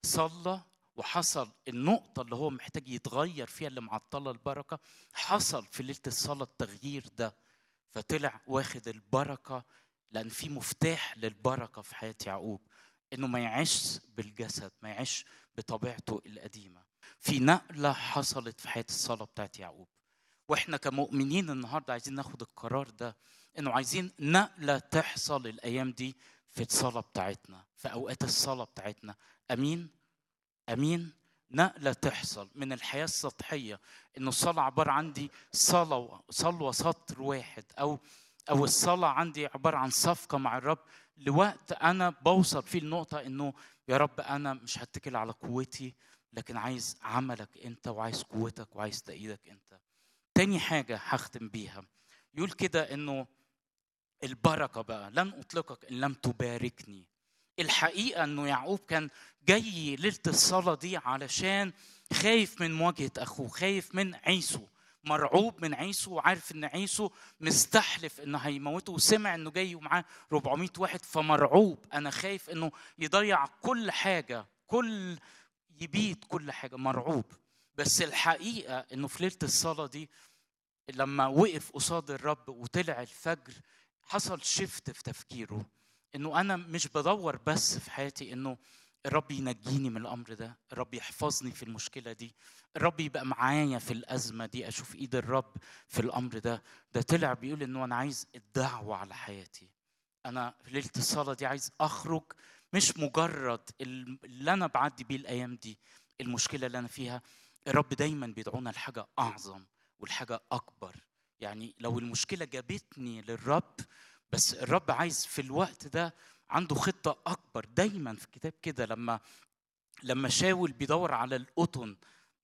صلى وحصل النقطة اللي هو محتاج يتغير فيها اللي معطلة البركة حصل في ليلة الصلاة التغيير ده فطلع واخد البركة لأن في مفتاح للبركة في حياة يعقوب إنه ما يعيش بالجسد ما يعيش بطبيعته القديمة في نقلة حصلت في حياة الصلاة بتاعت يعقوب واحنا كمؤمنين النهارده عايزين ناخد القرار ده انه عايزين نقله تحصل الايام دي في الصلاه بتاعتنا في اوقات الصلاه بتاعتنا امين امين نقله تحصل من الحياه السطحيه انه الصلاه عباره عندي صلاه صلوه سطر واحد او او الصلاه عندي عباره عن صفقه مع الرب لوقت انا بوصل فيه النقطه انه يا رب انا مش هتكل على قوتي لكن عايز عملك انت وعايز قوتك وعايز تأييدك انت تاني حاجة هختم بيها يقول كده انه البركة بقى لن أطلقك إن لم تباركني الحقيقة انه يعقوب كان جاي ليلة الصلاة دي علشان خايف من مواجهة أخوه خايف من عيسو مرعوب من عيسو وعارف ان عيسو مستحلف انه هيموته وسمع انه جاي ومعاه 400 واحد فمرعوب انا خايف انه يضيع كل حاجه كل يبيد كل حاجه مرعوب بس الحقيقه انه في ليله الصلاه دي لما وقف قصاد الرب وطلع الفجر حصل شفت في تفكيره انه انا مش بدور بس في حياتي انه الرب ينجيني من الامر ده الرب يحفظني في المشكله دي الرب يبقى معايا في الازمه دي اشوف ايد الرب في الامر ده ده طلع بيقول انه انا عايز الدعوه على حياتي انا في ليله الصلاه دي عايز اخرج مش مجرد اللي انا بعدي بيه الايام دي المشكله اللي انا فيها الرب دايما بيدعونا لحاجه اعظم والحاجه اكبر يعني لو المشكله جابتني للرب بس الرب عايز في الوقت ده عنده خطه اكبر دايما في الكتاب كده لما لما شاول بيدور على القطن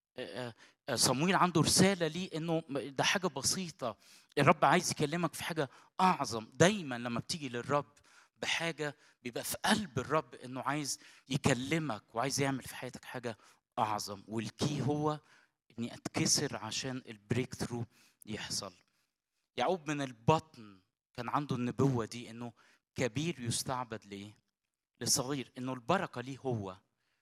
صمويل عنده رساله ليه انه ده حاجه بسيطه الرب عايز يكلمك في حاجه اعظم دايما لما بتيجي للرب بحاجه بيبقى في قلب الرب انه عايز يكلمك وعايز يعمل في حياتك حاجه اعظم والكي هو اني اتكسر عشان البريك ثرو يحصل يعقوب من البطن كان عنده النبوه دي انه كبير يستعبد ليه لصغير انه البركه ليه هو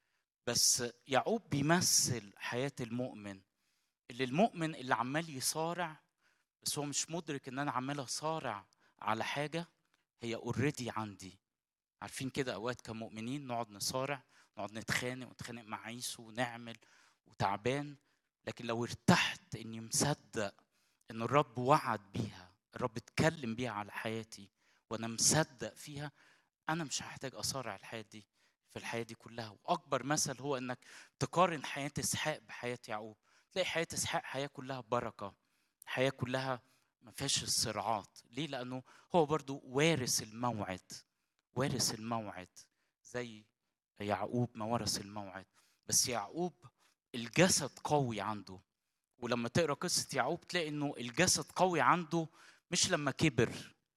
بس يعقوب بيمثل حياه المؤمن اللي المؤمن اللي عمال يصارع بس هو مش مدرك ان انا عمال اصارع على حاجه هي اوريدي عندي عارفين كده اوقات كمؤمنين نقعد نصارع نقعد نتخانق ونتخانق مع عيسو ونعمل وتعبان لكن لو ارتحت اني مصدق ان الرب وعد بيها الرب اتكلم بيها على حياتي وانا مصدق فيها انا مش هحتاج اصارع الحياه دي في الحياه دي كلها واكبر مثل هو انك تقارن حياه اسحاق بحياه يعقوب تلاقي حياه اسحاق حياه كلها بركه حياه كلها ما فيهاش الصراعات ليه لانه هو برضو وارث الموعد وارث الموعد زي يعقوب ما ورث الموعد بس يعقوب الجسد قوي عنده ولما تقرا قصه يعقوب تلاقي انه الجسد قوي عنده مش لما كبر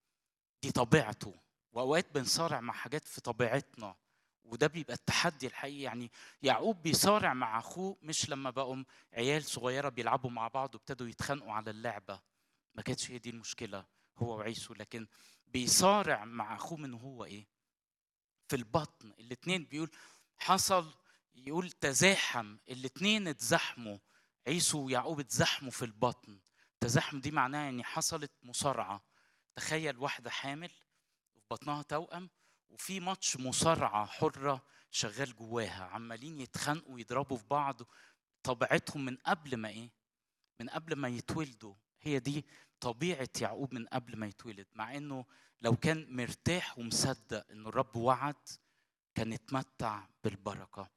دي طبيعته واوقات بنصارع مع حاجات في طبيعتنا وده بيبقى التحدي الحقيقي يعني يعقوب بيصارع مع اخوه مش لما بقوا عيال صغيره بيلعبوا مع بعض وابتدوا يتخانقوا على اللعبه ما كانتش هي دي المشكله هو وعيسو لكن بيصارع مع اخوه من هو ايه في البطن الاثنين بيقول حصل يقول تزاحم الاثنين اتزاحموا عيسو ويعقوب اتزاحموا في البطن تزاحم دي معناها يعني حصلت مصارعه تخيل واحده حامل في بطنها توأم وفي ماتش مصارعه حره شغال جواها عمالين يتخانقوا ويضربوا في بعض طبيعتهم من قبل ما ايه من قبل ما يتولدوا هي دي طبيعه يعقوب من قبل ما يتولد مع انه لو كان مرتاح ومصدق ان الرب وعد كان يتمتع بالبركه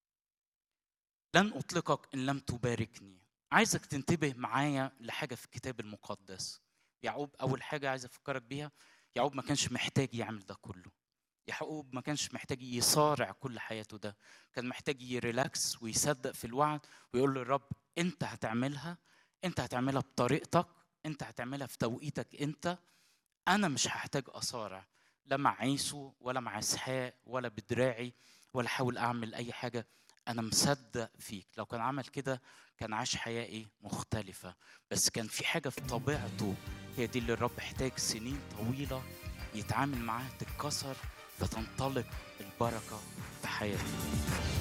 لن اطلقك ان لم تباركني عايزك تنتبه معايا لحاجه في الكتاب المقدس يعقوب اول حاجه عايز افكرك بيها يعقوب ما كانش محتاج يعمل ده كله يعقوب ما كانش محتاج يصارع كل حياته ده كان محتاج يريلاكس ويصدق في الوعد ويقول للرب انت هتعملها انت هتعملها بطريقتك انت هتعملها في توقيتك انت انا مش هحتاج اصارع لا مع عيسو ولا مع اسحاق ولا بدراعي ولا احاول اعمل اي حاجه انا مصدق فيك لو كان عمل كده كان عاش حياه ايه مختلفه بس كان في حاجه في طبيعته هي دي اللي الرب احتاج سنين طويله يتعامل معاها تتكسر فتنطلق البركه في حياته